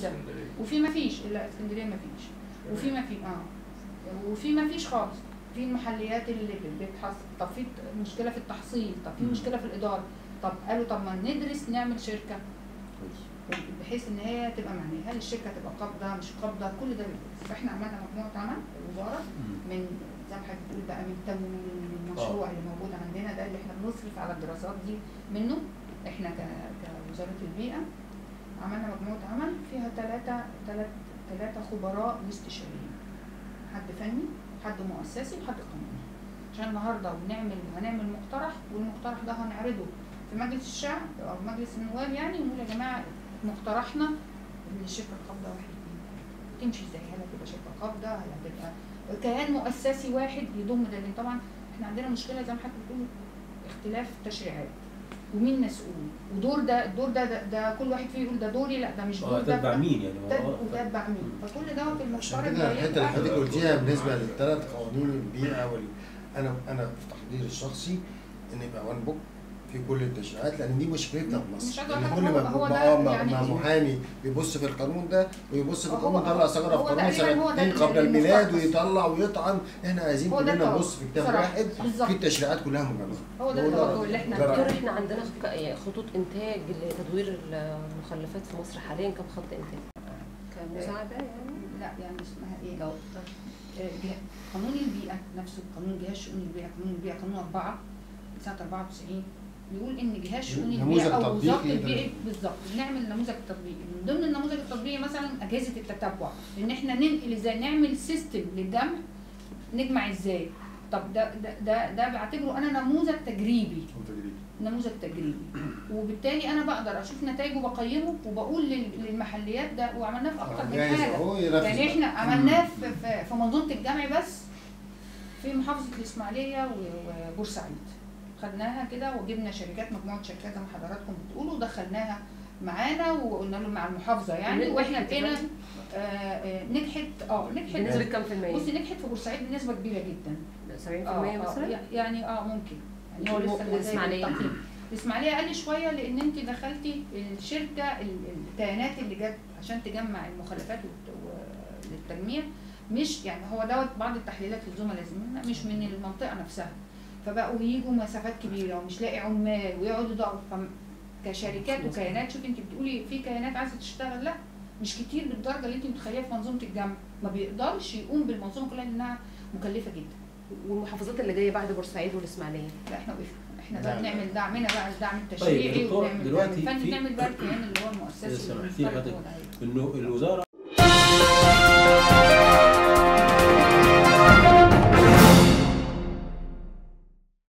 اسكندريه وفي ما فيش لا اسكندريه ما فيش وفي ما في اه وفي ما فيش خالص في المحليات اللي بتحصل طب في مشكله في التحصيل طب في مم. مشكله في الاداره طب قالوا طب ما ندرس نعمل شركه بحيث ان هي تبقى معنيه هل الشركه تبقى قابضه مش قابضه كل ده بيدرس فاحنا عملنا مجموعه عمل في الوزاره من زي ما حضرتك بتقول بقى من تمويل من المشروع اللي موجود عندنا ده اللي احنا بنصرف على الدراسات دي منه احنا ك- كوزاره البيئه عملنا مجموعه عمل فيها ثلاثه ثلاث ثلاثه خبراء واستشاريين حد فني حد مؤسسي وحد قانوني عشان النهارده بنعمل هنعمل مقترح والمقترح ده هنعرضه في مجلس الشعب او مجلس النواب يعني ونقول يا جماعه مقترحنا ان الشركه القابضه واحد اتنين تلاته تمشي ازاي هل هتبقى شركه قابضه هل هتبقى كيان مؤسسي واحد يضم ده لان طبعا احنا عندنا مشكله زي ما حضرتك بتقول اختلاف تشريعات ومين مسؤول ودور ده الدور ده, ده ده كل واحد فيه يقول ده دوري لا ده مش اه دور ده تتبع بتاع- مين يعني ده هو وده اتبع مين فكل دوت عشان المفترض كده الحته اللي هيبقى- حضرتك قلتيها بالنسبه للثلاث قوانين البيئه وال... انا انا في تحضيري الشخصي ان يبقى وان بوك في كل التشريعات لان دي مشكلتنا في مش مصر عايزة لان أقول كل لك ما هو- هو بيبقى ده آه مع يعني مع إيه؟ محامي بيبص في القانون ده ويبص في هو- القانون يطلع ثغره هو في قانون تقريباً هو ده سنتين قبل اللي الميلاد مختص. ويطلع ويطعن احنا عايزين هو ده كلنا التوجه. نبص في كتاب بصراحة. واحد بالظبط. في التشريعات كلها مجمعه هو ده هو ده- التوجه اللي احنا ده رأيي. دكتور احنا عندنا خ- يعني خطوط انتاج لتدوير المخلفات في مصر حاليا كم خط انتاج؟ كمساعده يعني لا يعني اسمها ايه لو آه، جه- قانون البيئه نفسه قانون جهاز شؤون البيئه قانون البيئه قانون 4 سنه 94 بيقول ان جهاز شؤون نموذج البيئه او وزاره تطبيقي البيئه بالظبط بنعمل نموذج تطبيقي من ضمن النموذج التطبيقي مثلا اجهزه التتبع ان احنا ننقل ازاي نعمل سيستم للجمع نجمع ازاي طب ده ده ده, ده بعتبره انا نموذج تجريبي نموذج تجريبي وبالتالي انا بقدر اشوف نتائجه وبقيمه وبقول لل- للمحليات ده وعملناه في اكتر من جاهز حاجه اهو ينفذ يعني بقى. احنا عملناه في, في, في منظومه الجمع بس في محافظه الاسماعيليه و- وبورسعيد خدناها كده وجبنا شركات مجموعه شركات زي ما حضراتكم بتقولوا ودخلناها معانا وقلنا له مع المحافظه يعني نجحت واحنا كمان؟ بقينا آه، آه، نجحت اه بنسبه نجحت كام في المية؟ بصي نجحت في بورسعيد بنسبه كبيره جدا 70% آه، آه، مثلا؟ يعني اه ممكن يعني هو الم- لسه النتائج الإسماعيلية؟ التقييم. الاسماعيليه اقل شويه لان انت دخلتي الشركه ال- الكيانات اللي جت عشان تجمع المخلفات وت- و- للتجميع مش يعني هو دوت بعض التحليلات للزملاء زميلنا مش من المنطقه نفسها فبقوا يجوا مسافات كبيره ومش لاقي عمال ويقعدوا يدوروا فم- كشركات وكيانات شوفي انت بتقولي في كيانات عايزه تشتغل لا مش كتير بالدرجه اللي انت متخيلها في منظومه الجمع ما بيقدرش يقوم بالمنظومه كلها لانها مكلفه جدا والمحافظات اللي جايه بعد بورسعيد والاسماعيليه لا احنا وقفنا احنا لا، بقى لا. بنعمل دعمنا بقى الدعم طيب يا التشريعي دكتور، وبنعمل دلوقتي الدعم الفني في- بنعمل بقى الكيان اللي هو المؤسسي سامحتيني والمفترض حضرتك. هو ده. انه الوزاره